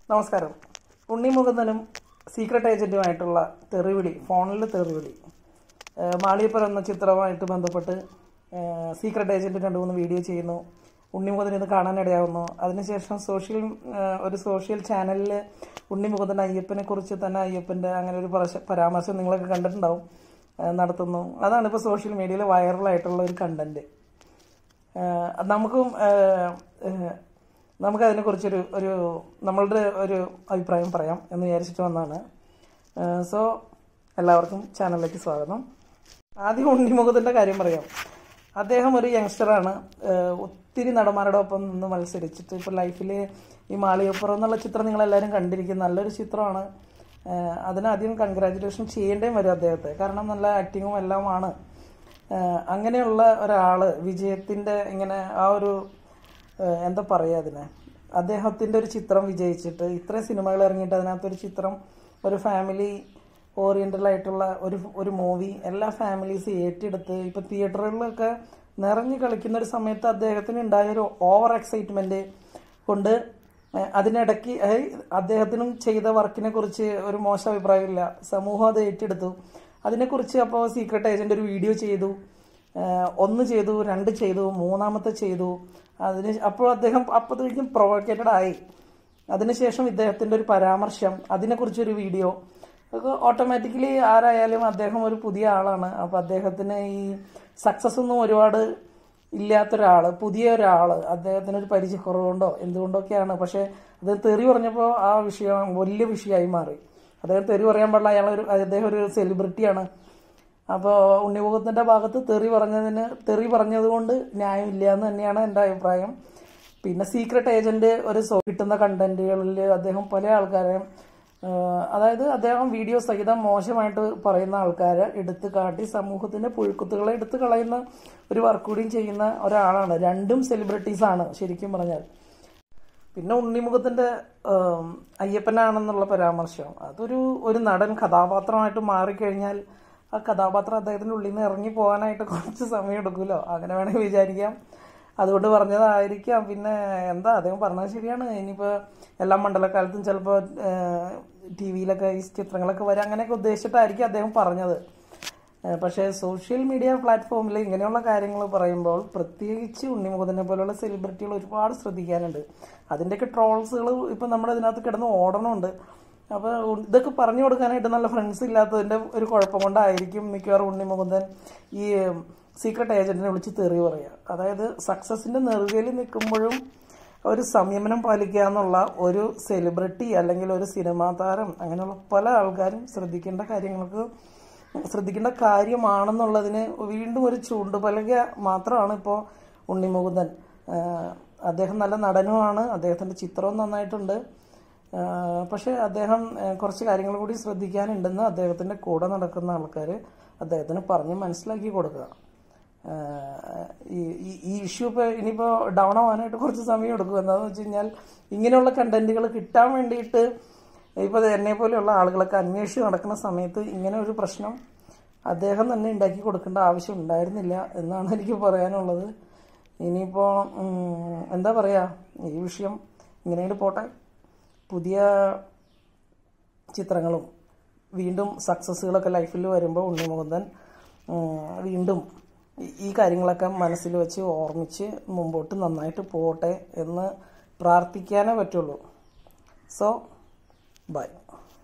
നമസ്കാരം ഉണ്ണി മുകുന്ദനും സീക്രട്ട് ഏജന്റുമായിട്ടുള്ള തെറിവിളി ഫോണിൽ തെറിവിളി ഏഹ് മാളിയപ്പുറം എന്ന ചിത്രവുമായിട്ട് ബന്ധപ്പെട്ട് ഏഹ് സീക്രട്ട് ഏജന്റ് രണ്ട് മൂന്ന് വീഡിയോ ചെയ്യുന്നു ഉണ്ണി മുകുന്ദൻ ഇത് കാണാനിടയാവുന്നു അതിനുശേഷം സോഷ്യൽ ഏഹ് ഒരു സോഷ്യൽ ചാനലിൽ ഉണ്ണി മുകുന്ദൻ അയ്യപ്പനെ കുറിച്ച് തന്നെ അയ്യപ്പൻ്റെ അങ്ങനെ ഒരു പരശ- പരാമർശം നിങ്ങളൊക്കെ കണ്ടിട്ടുണ്ടാവും ഏഹ് നടത്തുന്നു അതാണ് ഇപ്പോൾ സോഷ്യൽ മീഡിയയിൽ വൈറലായിട്ടുള്ള ഒരു കണ്ടന്റ് ഏഹ് നമുക്കും ഏഹ് ഏഹ് നമുക്കതിനെക്കുറിച്ചൊരു ഒരു നമ്മളുടെ ഒരു അഭിപ്രായം പറയാം എന്ന് വിചാരിച്ചിട്ട് വന്നതാണ് സോ എല്ലാവർക്കും ചാനലിലേക്ക് സ്വാഗതം ആദ്യം ഉണ്ണിമുഖത്തിൻ്റെ കാര്യം പറയാം അദ്ദേഹം ഒരു യങ്സ്റ്ററാണ് ഏഹ് ഒത്തിരി നടന്മാരുടെ ഒപ്പം നിന്ന് മത്സരിച്ചിട്ട് ഇപ്പോൾ ലൈഫിൽ ഈ മാളികപ്പുറം എന്നുള്ള ചിത്രം നിങ്ങളെല്ലാവരും കണ്ടിരിക്കും നല്ലൊരു ചിത്രമാണ് ഏഹ് അതിനാദ്യം കൺഗ്രാറ്റുലേഷൻ ചെയ്യേണ്ടേയും വരും അദ്ദേഹത്തെ കാരണം നല്ല ആക്ടിങ്ങും എല്ലാമാണ് ഏഹ് അങ്ങനെയുള്ള ഒരാള് വിജയത്തിന്റെ ഇങ്ങനെ ആ ഒരു ഏഹ് എന്താ പറയുക അതിനെ അദ്ദേഹത്തിന്റെ ഒരു ചിത്രം വിജയിച്ചിട്ട് ഇത്രയും സിനിമകൾ ഇറങ്ങിയിട്ട് അതിനകത്തൊരു ചിത്രം ഒരു ഫാമിലി ഓറിയന്റൽ ആയിട്ടുള്ള ഒരു ഒരു മൂവി എല്ലാ ഫാമിലീസ് ഏറ്റെടുത്ത് ഇപ്പൊ തിയേറ്ററുകളിലൊക്കെ നിറഞ്ഞു കളിക്കുന്ന ഒരു സമയത്ത് അദ്ദേഹത്തിന് ഉണ്ടായ ഒരു ഓവർ എക്സൈറ്റ്മെന്റ് കൊണ്ട് ഏഹ് അതിനിടയ്ക്ക് ഏഹ് അദ്ദേഹത്തിനും ചെയ്ത വർക്കിനെ കുറിച്ച് ഒരു മോശം അഭിപ്രായമില്ല സമൂഹം അത് ഏറ്റെടുത്തു അതിനെക്കുറിച്ച് അപ്പോൾ സീക്രട്ട് ഏജന്റ് ഒരു വീഡിയോ ചെയ്തു ഏഹ് ഒന്ന് ചെയ്തു രണ്ട് ചെയ്തു മൂന്നാമത്തെ ചെയ്തു അതിന് അപ്പോൾ അദ്ദേഹം അപ്പോഴത്തേക്കും പ്രൊവോക്കേറ്റഡ് ആയി അതിനുശേഷം ഇദ്ദേഹത്തിന്റെ ഒരു പരാമർശം അതിനെക്കുറിച്ചൊരു വീഡിയോ അത് ഓട്ടോമാറ്റിക്കലി ആരായാലും അദ്ദേഹം ഒരു പുതിയ ആളാണ് അപ്പോൾ അദ്ദേഹത്തിന് ഈ സക്സസ് ഒന്നും ഒരുപാട് ഇല്ലാത്തൊരാള് പുതിയ ഒരാള് അദ്ദേഹത്തിന് ഒരു പരിചയക്കുറവുണ്ടോ എന്തുകൊണ്ടൊക്കെയാണ് പക്ഷെ അത് തെറി പറഞ്ഞപ്പോൾ ആ വിഷയം വലിയ വിഷയമായി മാറി അദ്ദേഹം തെറി പറയാൻ പാടില്ല അയാൾ ഒരു അദ്ദേഹം ഒരു സെലിബ്രിറ്റിയാണ് അപ്പോൾ ഉണ്ണിമുഖത്തിന്റെ ഭാഗത്ത് തെറി പറഞ്ഞതിന് തെറി പറഞ്ഞതുകൊണ്ട് ന്യായമില്ല എന്ന് തന്നെയാണ് എൻ്റെ അഭിപ്രായം പിന്നെ സീക്രട്ട് ഏജന്റ് ഒരു സോ കിട്ടുന്ന കണ്ടന്റുകളിൽ അദ്ദേഹം പല ആൾക്കാരെയും ആഹ് അതായത് അദ്ദേഹം വീഡിയോ സഹിതം മോശമായിട്ട് പറയുന്ന ആൾക്കാരെ എടുത്തു കാട്ടി സമൂഹത്തിന്റെ പുഴുക്കുത്തുകളെ എടുത്തു കളയുന്ന ഒരു വർക്ക് കൂടിയും ചെയ്യുന്ന ഒരാളാണ് രണ്ടും സെലിബ്രിറ്റീസ് ആണ് ശരിക്കും പറഞ്ഞാൽ പിന്നെ ഉണ്ണിമുഖത്തിന്റെ ആം, അയ്യപ്പനാണെന്നുള്ള പരാമർശം അതൊരു ഒരു നടൻ കഥാപാത്രമായിട്ട് മാറിക്കഴിഞ്ഞാൽ ആ കഥാപാത്രം അദ്ദേഹത്തിന്റെ ഉള്ളിൽ നിന്ന് ഇറങ്ങി പോകാനായിട്ട് കുറച്ച് സമയം എടുക്കുമല്ലോ അങ്ങനെ വേണമെങ്കിൽ വിചാരിക്കാം അതുകൊണ്ട് പറഞ്ഞതായിരിക്കാം പിന്നെ എന്താ അദ്ദേഹം പറഞ്ഞത് ശരിയാണ് ഇനിയിപ്പോൾ എല്ലാ മണ്ഡലക്കാലത്തും ചിലപ്പോൾ ടി വിയിലൊക്കെ ഈ ചിത്രങ്ങളൊക്കെ വരും അങ്ങനെയൊക്കെ ഉദ്ദേശിച്ചിട്ടായിരിക്കും അദ്ദേഹം പറഞ്ഞത് ഏഹ് പക്ഷേ സോഷ്യൽ മീഡിയ പ്ലാറ്റ്ഫോമിൽ ഇങ്ങനെയുള്ള കാര്യങ്ങൾ പറയുമ്പോൾ പ്രത്യേകിച്ച് ഉണ്ണിമുഖത്തിനെ പോലുള്ള സെലിബ്രിറ്റികൾ ഒരുപാട് ശ്രദ്ധിക്കാനുണ്ട് അതിൻ്റെയൊക്കെ ട്രോൾസുകൾ ഇപ്പം നമ്മുടെ ഇതിനകത്ത് കിടന്ന് ഓടണമുണ്ട് അപ്പോൾ ഇതൊക്കെ പറഞ്ഞു കൊടുക്കാനായിട്ട് നല്ല ഫ്രണ്ട്സ് ഇല്ലാത്തതിൻ്റെ ഒരു കുഴപ്പം കൊണ്ടായിരിക്കും മിക്കവാറും ഉണ്ണിമുകുന്ദൻ ഈ സീക്രട്ട് ഏജന്റിനെ വിളിച്ച് തെറി പറയുക അതായത് സക്സസിന്റെ നെറുകയിൽ നിൽക്കുമ്പോഴും ഒരു സംയമനം പാലിക്കുക എന്നുള്ള ഒരു സെലിബ്രിറ്റി അല്ലെങ്കിൽ ഒരു സിനിമാ താരം അങ്ങനെയുള്ള പല ആൾക്കാരും ശ്രദ്ധിക്കേണ്ട കാര്യങ്ങൾക്ക് ശ്രദ്ധിക്കേണ്ട കാര്യമാണെന്നുള്ളതിന് വീണ്ടും ഒരു ചൂണ്ടുപലക മാത്രമാണ് ഇപ്പോൾ ഉണ്ണിമുകുന്ദൻ ആഹ് അദ്ദേഹം നല്ല നടനുമാണ് അദ്ദേഹത്തിൻ്റെ ചിത്രവും നന്നായിട്ടുണ്ട് ആഹ് പക്ഷേ അദ്ദേഹം ആഹ് കുറച്ച് കാര്യങ്ങൾ കൂടി ശ്രദ്ധിക്കാനുണ്ടെന്ന് അദ്ദേഹത്തിൻ്റെ കൂടെ നടക്കുന്ന ആൾക്കാർ അദ്ദേഹത്തിന് പറഞ്ഞ് മനസ്സിലാക്കി കൊടുക്കുക ആഹ് ഈ ഈ- ഈ ഇഷ്യൂ ഇപ്പോൾ ഇനിയിപ്പോൾ ഡൗൺ ആവാനായിട്ട് കുറച്ച് സമയം എടുക്കും എന്താണെന്ന് വെച്ച് കഴിഞ്ഞാൽ ഇങ്ങനെയുള്ള കണ്ടന്റുകൾ കിട്ടാൻ വേണ്ടിയിട്ട് ഇപ്പോൾ എന്നെ പോലെയുള്ള ആളുകളൊക്കെ അന്വേഷിച്ച് നടക്കുന്ന സമയത്ത് ഇങ്ങനെ ഒരു പ്രശ്നം അദ്ദേഹം തന്നെ ഉണ്ടാക്കി കൊടുക്കേണ്ട ആവശ്യം ഉണ്ടായിരുന്നില്ല എന്നാണ് എനിക്ക് പറയാനുള്ളത് ഇനിയിപ്പോൾ എന്താ പറയുക ഈ വിഷയം ഇങ്ങനെയും പോട്ടെ പുതിയ ചിത്രങ്ങളും വീണ്ടും സക്സസ്സുകളൊക്കെ ലൈഫിൽ വരുമ്പോൾ ഉണ്ണിമുകുന്ദൻ ഉം, വീണ്ടും ഈ- ഈ കാര്യങ്ങളൊക്കെ മനസ്സിൽ വെച്ച് ഓർമ്മിച്ച് മുമ്പോട്ട് നന്നായിട്ട് പോട്ടെ എന്ന് പ്രാർത്ഥിക്കാനേ പറ്റുള്ളൂ സോ ബൈ